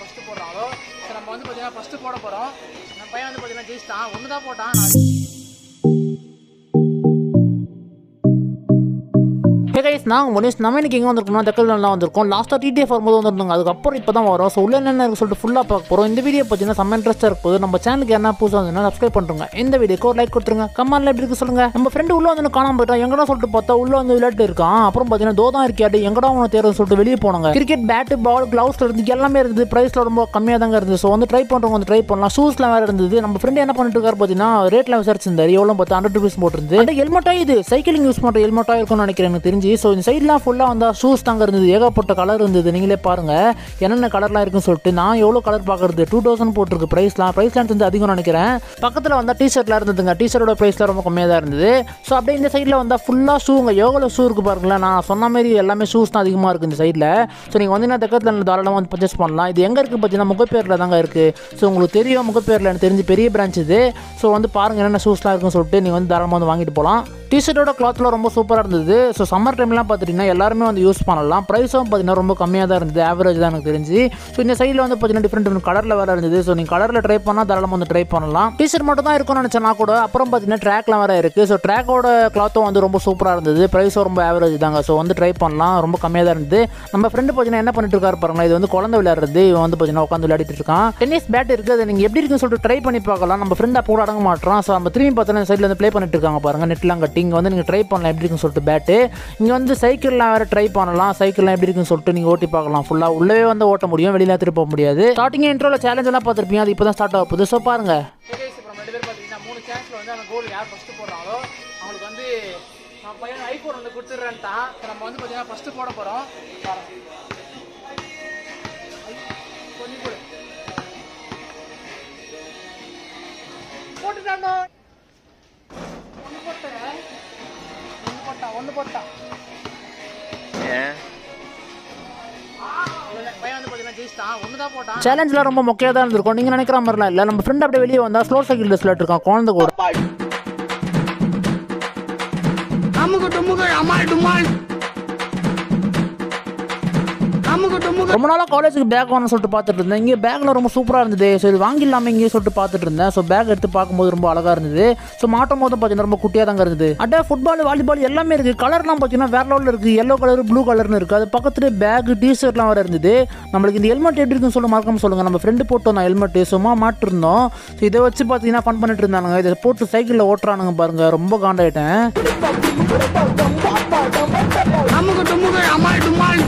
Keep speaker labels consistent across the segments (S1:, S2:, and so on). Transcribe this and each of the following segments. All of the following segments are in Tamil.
S1: ஃபஸ்ட்டு போடுறாங்களோ ஸோ நம்ம வந்து பார்த்தீங்கன்னா ஃபஸ்ட்டு போட போகிறோம் நம்ம பையன் வந்து பார்த்தீங்கன்னா ஜெயிச்சிட்டான் ஒன்று தான் போட்டான் நான் ஹே கைஸ் நாங்கள் முனிஷ் நம்ம இன்னைக்கு எங்கே வந்திருக்கோம்னா தெக்கல்லாம் வந்திருக்கோம் லாஸ்ட்டாக டிடிஎஃப் வரும்போது வந்திருந்தாங்க அதுக்கப்புறம் இப்போ தான் வரும் ஸோ உள்ள என்ன இருக்கு சொல்லிட்டு ஃபுல்லாக பார்க்க போகிறோம் இந்த வீடியோ பார்த்தீங்கன்னா செம்ம இன்ட்ரெஸ்ட்டாக இருக்கும் நம்ம சேனலுக்கு என்ன புதுசாக வந்து சப்ஸ்கிரைப் பண்ணுறோங்க இந்த வீடியோக்கு ஒரு லைக் கொடுத்துருங்க கமெண்ட்ல எப்படி இருக்கு சொல்லுங்க நம்ம ஃப்ரெண்டு உள்ள வந்து காணாம போயிட்டான் எங்கடா சொல்லிட்டு பார்த்தா உள்ள வந்து விளையாட்டு இருக்கான் அப்புறம் பார்த்தீங்கன்னா தோதான் இருக்கியாட்டு எங்கடா உனக்கு தேர்வு சொல்லிட்டு வெளியே போனாங்க கிரிக்கெட் பேட்டு பால் கிளவுஸ்ல இருந்து எல்லாமே இருந்தது ப்ரைஸ்ல ரொம்ப கம்மியாக தாங்க இருந்தது ஸோ வந்து ட்ரை பண்ணுறவங்க வந்து ட்ரை பண்ணலாம் ஷூஸ்லாம் வேறு இருந்தது நம்ம ஃப்ரெண்டு என்ன பண்ணிட்டு இருக்காரு பார்த்தீங்கன்னா ரேட்லாம் விசாரிச்சிருந்தாரு எவ்வளோ பார்த்தா ஹண்ட்ரட் ருபீஸ் போட்டிருந்து அந்த ஹெல்மெட்டா இது சைக்கிளிங் யூஸ் பண்ணுற ஹெல்மெட்டா இருக்கும்னு நினைக்கிறேன் எனக்கு தெரிஞ்சு ஸோ இந்த சைட்லாம் ஃபுல்லாக வந்தா ஷூஸ் தாங்க இருந்தது ஏகப்பட்ட கலர் இருந்தது நீங்களே பாருங்க என்னென்ன கலர்லாம் இருக்குன்னு சொல்லிட்டு நான் எவ்வளோ கலர் பார்க்கறது டூ தௌசண்ட் போட்டிருக்கு ப்ரைஸ்லாம் ப்ரைஸ்லாம் வந்து அதிகம் நினைக்கிறேன் பக்கத்தில் வந்தால் டிஷர்ட்லாம் இருந்ததுங்க டிஷர்ட்டோட ப்ரைஸ்லாம் ரொம்ப கம்மியாக தான் இருந்தது ஸோ அப்படியே இந்த சைடில் வந்தால் ஃபுல்லாக ஷூங்க எவ்வளோ ஷூ இருக்கு பாருங்களேன் நான் சொன்ன மாதிரி எல்லாமே ஷூஸ் தான் அதிகமாக இருக்குது இந்த சைடில் ஸோ நீங்கள் வந்து நான் தக்கத்தில் தாராளமாக வந்து பர்ச்சேஸ் பண்ணலாம் இது எங்கே இருக்குது பார்த்தீங்கன்னா முகப்பேரில் தாங்க இருக்குது ஸோ உங்களுக்கு தெரியும் முகப்பேரில் எனக்கு தெரிஞ்சு பெரிய பிரான்ச் இது ஸோ வந்து பாருங்கள் என்னென்ன ஷூஸ்லாம் இருக்குன்னு சொல்லிட்டு நீங்கள் வந்து தாராளமாக வந்து வாங்கிட்டு போகலாம் டிஷர்ட்டோட கிளாத்லாம் ரொம்ப சூப்பராக இருந்தது ஸோ சம்மர் டைம்லாம் பார்த்துட்டிங்கன்னா எல்லாருமே வந்து யூஸ் பண்ணலாம் ப்ரைஸும் பார்த்தீங்கன்னா ரொம்ப கம்மியாக தான் இருந்தது ஆவரேஜ் தான் எனக்கு தெரிஞ்சு ஸோ இந்த சைடில் வந்து பார்த்தீங்கன்னா டிஃப்ரெண்ட் டிஃப்ரெண்ட் கலரில் வேறு இருந்தது ஸோ நீங்கள் கலரில் ட்ரை பண்ணால் தாராளமாக வந்து ட்ரை பண்ணலாம் டிஷர்ட் மட்டும் தான் இருக்கும்னு நினச்சேன்னா கூட அப்புறம் பார்த்தீங்கன்னா ட்ராக்லாம் வேறு இருக்குது ஸோ ட்ராக்கோட கிளாத்தும் வந்து ரொம்ப சூப்பராக இருந்தது ப்ரைஸும் ரொம்ப ஆவரேஜ் தாங்க ஸோ வந்து ட்ரை பண்ணலாம் ரொம்ப கம்மியாக தான் இருந்தது நம்ம ஃப்ரெண்டு பார்த்தீங்கன்னா என்ன பண்ணிட்டு இருக்காரு பாருங்களா இது வந்து குழந்தை விளையாடுறது இவன் வந்து பார்த்தீங்கன்னா உட்காந்து விளையாடிட்டு இருக்கான் டென்னிஸ் பேட் இருக்குது அது நீங்கள் எப்படி இருக்குன்னு சொல்லிட்டு ட்ரை பண்ணி பார்க்கலாம் நம்ம ஃப்ரெண்ட் அப்போ கூட அடங்க மாட்டோம் ஸோ நம்ம திரும்பி பார்த்தோன்னா சைடில் வந்து ப்ளே பண்ணிட்டு இருக்காங்க பாருங்க நெட்லாம் கட்டி இங்கே வந்து நீங்கள் ட்ரை பண்ணலாம் எப்படி இருக்குன்னு சொல்லிட்டு பேட்டு இங்கே வந்து சைக்கிள்லாம் வேறு ட்ரை பண்ணலாம் சைக்கிள்லாம் எப்படி இருக்குன்னு சொல்லிட்டு நீங்கள் ஓட்டி பார்க்கலாம் ஃபுல்லாக உள்ளவே வந்து ஓட்ட முடியும் வெளியில திருப்ப போக முடியாது ஸ்டார்டிங் இன்ட்ரோவில் சேலஞ்ச் எல்லாம் பார்த்துருப்பீங்க அது இப்போ தான் ஸ்டார்ட் ஆக போகுது ஸோ பாருங்க ரெண்டு பேர் பார்த்தீங்கன்னா மூணு சான்ஸில் வந்து அந்த கோல் யார் ஃபஸ்ட்டு போடுறாங்களோ அவங்களுக்கு வந்து நம்ம பையன் ஐஃபோன் வந்து கொடுத்துட்றேன்ட்டான் நம்ம வந்து பார்த்தீங்கன்னா ஃபஸ்ட்டு போட போகிறோம் கொஞ்சம் கொடு போட்டுட்டாண்டோ ஒன்று போட்டேன் ஒன்று போட்டான் ஒன்று போட்டான் பையன் வந்து பார்த்தீங்கன்னா ஜெயிச்சிட்டான் ஒன்று தான் போட்டான் சேலஞ்சில் ரொம்ப மொக்கையாக தான் இருந்திருக்கும் நீங்கள் நினைக்கிற மாதிரிலாம் இல்லை நம்ம ஃப்ரெண்ட் அப்படியே வெளியே வந்தால் ஸ்லோ சைக்கிள் டெஸ்ட்டில் இருக்கான் குழந்தை கூட
S2: அமுக்கு டுமுக்கு அமால் டுமால் அமுக்கு டுமுக்கு
S1: ரொம்ப நாளாக காலேஜுக்கு பேக் வாங்கணும்னு சொல்லிட்டு பார்த்துட்டு இருந்தேன் இங்கே பேக்கில் ரொம்ப சூப்பராக இருந்தது ஸோ இது வாங்கிடலாமே இங்கே சொல்லிட்டு பார்த்துட்டு இருந்தேன் ஸோ பேக் எடுத்து பார்க்கும்போது ரொம்ப அழகாக இருந்தது ஸோ மாட்டும் போதும் பார்த்தீங்கன்னா ரொம்ப குட்டியாக தாங்க இருந்தது அட்டே ஃபுட்பால் வாலிபால் எல்லாமே இருக்குது கலர்லாம் பார்த்தீங்கன்னா வேற லெவலில் இருக்குது எல்லோ கலர் ப்ளூ கலர்னு இருக்குது அது பக்கத்துலேயே பேக் டிஷர்ட்லாம் வேறு இருந்தது நம்மளுக்கு இந்த ஹெல்மெட் எப்படி இருக்குன்னு சொல்ல மறக்காம சொல்லுங்கள் நம்ம ஃப்ரெண்டு போட்டு வந்தோம் ஹெல்மெட்டு சும்மா மாட்டிருந்தோம் ஸோ இதை வச்சு பார்த்தீங்கன்னா ஃபன் பண்ணிட்டு இருந்தானுங்க இதை போட்டு சைக்கிளில் ஓட்டுறானுங்க பாருங்க ரொம்ப காண்டாயிட்டேன்
S2: அமுக்கு டுமுக்கு அமால் டுமால்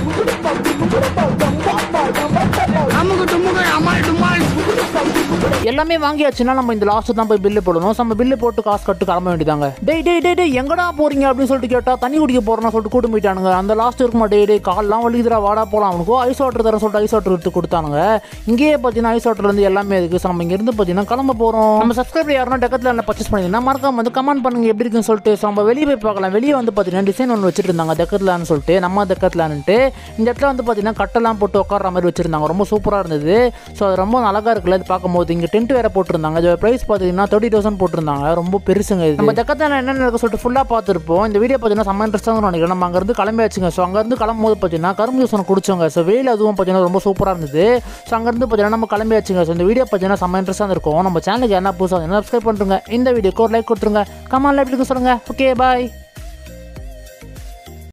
S2: அமுக்கு டுமுக்கு அமால் டுமால்
S1: எல்லாமே வாங்கியாச்சுன்னா நம்ம இந்த லாஸ்ட் தான் போய் பில்லு போடணும் நம்ம பில்லு போட்டு காசு கட்டு கிளம்ப வேண்டியதாங்க டேய் டேய் டேய் டேய் எங்கடா போறீங்க அப்படின்னு சொல்லிட்டு கேட்டா தண்ணி குடிக்க போறோம்னு சொல்லிட்டு கூட்டு போயிட்டானுங்க அந்த லாஸ்ட் இருக்குமா டேய் டேய் கால்லாம் வலிக்குதுடா வாடா போலாம் அவனுக்கோ ஐஸ் வாட்டர் தர சொல்லிட்டு ஐஸ் வாட்டர் எடுத்து கொடுத்தானுங்க இங்கேயே பார்த்தீங்கன்னா ஐஸ் வாட்டர் இருந்து எல்லாமே இருக்கு ஸோ நம்ம இங்க இருந்து பார்த்தீங்கன்னா கிளம்ப போறோம் நம்ம சப்ஸ்கிரைபர் யாருன்னா டக்கத்தில் என்ன பர்ச்சேஸ் பண்ணிங்கன்னா மறக்காம வந்து கமெண்ட் பண்ணுங்க எப்படி இருக்குன்னு சொல்லிட்டு ஸோ நம்ம வெளியே போய் பார்க்கலாம் வெளியே வந்து பார்த்தீங்கன்னா டிசைன் ஒன்று வச்சுட்டு இருந்தாங்க டக்கத்துலான்னு சொல்லிட்டு நம்ம டக்கத்துலான்ட்டு இந்த இடத்துல வந்து பார்த்தீங்கன்னா கட்டெல்லாம் போட்டு உட்கார்ற மாதிரி வச்சிருந்தாங்க ரொம்ப சூப்பராக இருந்தது ஸோ அது ரொம்ப அழகா இருக்குல்ல இது பார்க்கும்போது இங்கே டென்ட் வேற போட்டிருந்தாங்க இது ப்ரைஸ் பார்த்தீங்கன்னா தேர்ட்டி தௌசண்ட் போட்டிருந்தாங்க ரொம்ப பெருசுங்க இது நம்ம தக்கத்தில் என்னென்ன இருக்கு சொல்லிட்டு ஃபுல்லாக பார்த்துருப்போம் இந்த வீடியோ பார்த்தீங்கன்னா செம்ம இன்ட்ரெஸ்ட்டாக நினைக்கிறேன் நம்ம அங்கேருந்து கிளம்பியாச்சுங்க ஸோ அங்கேருந்து கிளம்பும்போது பார்த்தீங்கன்னா கரும்பு ஜூஸ் ஒன்று குடிச்சோங்க ஸோ வெயில் அதுவும் பார்த்தீங்கன்னா ரொம்ப சூப்பராக இருந்தது ஸோ அங்கேருந்து பார்த்தீங்கன்னா நம்ம கிளம்பியாச்சுங்க ஸோ இந்த வீடியோ பார்த்தீங்கன்னா செம்ம இன்ட்ரெஸ்ட்டாக இருக்கும் நம்ம சேனலுக்கு என்ன புதுசாக சப்ஸ்கிரைப் பண்ணுறங்க இந்த வீடியோக்கு ஒரு லைக் கொடுத்துருங்க கமெண்ட்ல எப்படி இருக்கு சொல்லுங்க ஓகே பாய்